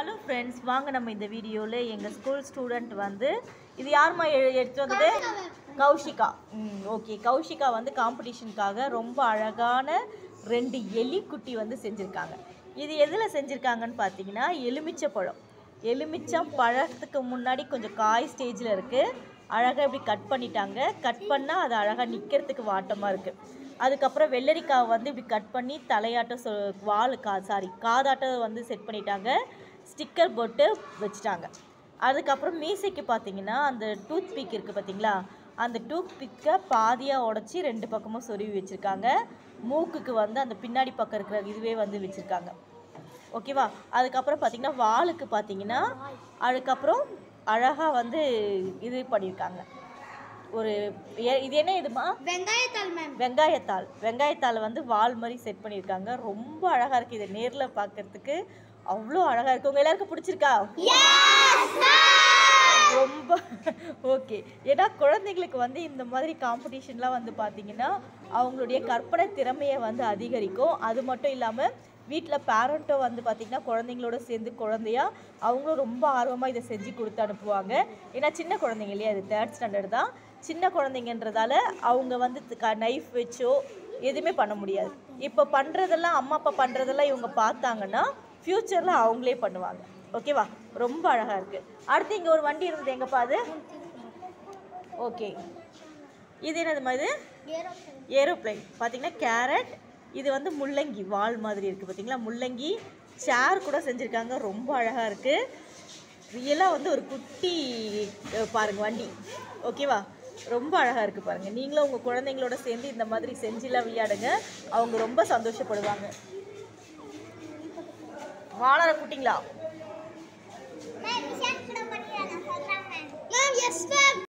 hello friends வாங்க நம்ம இந்த வீடியோவில் எங்கள் ஸ்கூல் ஸ்டூடெண்ட் வந்து இது யாரும்மா எ- எடுத்துட்டு வந்தது கௌஷிகா ம் ஓகே கௌஷிகா வந்து காம்படிஷனுக்காக ரொம்ப அழகான ரெண்டு எலி குட்டி வந்து செஞ்சுருக்காங்க இது எதில் செஞ்சுருக்காங்கன்னு பார்த்தீங்கன்னா எலுமிச்சை பழம் எலுமிச்சம் பழத்துக்கு முன்னாடி கொஞ்சம் காய் ஸ்டேஜில் இருக்குது அழகாக இப்படி கட் பண்ணிட்டாங்க கட் பண்ணால் அது அழகாக நிற்கிறதுக்கு வாட்டமாக இருக்குது அதுக்கப்புறம் வெள்ளரிக்காய் வந்து இப்படி கட் பண்ணி தலையாட்டம் சொ வால் கா சாரி காதாட்டம் வந்து செட் பண்ணிட்டாங்க ஸ்டிக்கர் போட்டு வச்சுட்டாங்க அதுக்கப்புறம் மீசைக்கு பார்த்தீங்கன்னா அந்த டூத் பிக் இருக்குது பார்த்தீங்களா அந்த டூத் பிக்கை பாதியாக உடச்சி ரெண்டு பக்கமும் சொருவி வச்சுருக்காங்க மூக்குக்கு வந்து அந்த பின்னாடி பக்கம் இருக்கிற இதுவே வந்து வச்சுருக்காங்க ஓகேவா அதுக்கப்புறம் பார்த்தீங்கன்னா வாலுக்கு பார்த்தீங்கன்னா அதுக்கப்புறம் அழகாக வந்து இது பண்ணியிருக்காங்க ஒரு எ- இது என்ன இதுமா வெங்காயத்தாள் மேம் வெங்காயத்தாள் வெங்காயத்தாள் வந்து வால் மாதிரி செட் பண்ணியிருக்காங்க ரொம்ப அழகாக இருக்குது இதை நேரில் பார்க்கறதுக்கு அவ்வளோ அழகாக இருக்குது உங்கள் எல்லாருக்கும் பிடிச்சிருக்கா ரொம்ப ஓகே ஏன்னா குழந்தைங்களுக்கு வந்து இந்த மாதிரி காம்படிஷன்லாம் வந்து பார்த்தீங்கன்னா அவங்களுடைய கற்பனை திறமையை வந்து அதிகரிக்கும் அது மட்டும் இல்லாமல் வீட்டில் பேரண்ட்டும் வந்து பார்த்திங்கன்னா குழந்தைங்களோட சேர்ந்து குழந்தையா அவங்களும் ரொம்ப ஆர்வமாக இதை செஞ்சு கொடுத்து அனுப்புவாங்க ஏன்னா சின்ன குழந்தைங்க இல்லையா அது தேர்ட் ஸ்டாண்டர்ட் தான் சின்ன குழந்தைங்கன்றதால அவங்க வந்து நைஃப் வச்சோ எதுவுமே பண்ண முடியாது இப்போ பண்ணுறதெல்லாம் அம்மா அப்பா பண்ணுறதெல்லாம் இவங்க பார்த்தாங்கன்னா ஃப்யூச்சரில் அவங்களே பண்ணுவாங்க ஓகேவா ரொம்ப அழகாக இருக்குது அடுத்து இங்கே ஒரு வண்டி இருந்தது எங்கப்பா அது ஓகே இது என்னதுமா இது ஏரோப்ளைன் பார்த்தீங்கன்னா கேரட் இது வந்து முள்ளங்கி வால் மாதிரி இருக்குது பார்த்தீங்களா முள்ளங்கி சேர் கூட செஞ்சுருக்காங்க ரொம்ப அழகாக இருக்குது ரியலாக வந்து ஒரு குட்டி அஹ், பாருங்க வண்டி ஓகேவா ரொம்ப அழகாக இருக்குது பாருங்கள் நீங்களும் உங்கள் குழந்தைங்களோட சேர்ந்து இந்த மாதிரி செஞ்சுலாம் விளையாடுங்க அவங்க ரொம்ப சந்தோஷப்படுவாங்க வாழற குட்டிங்களா மேம் எஸ் மேம்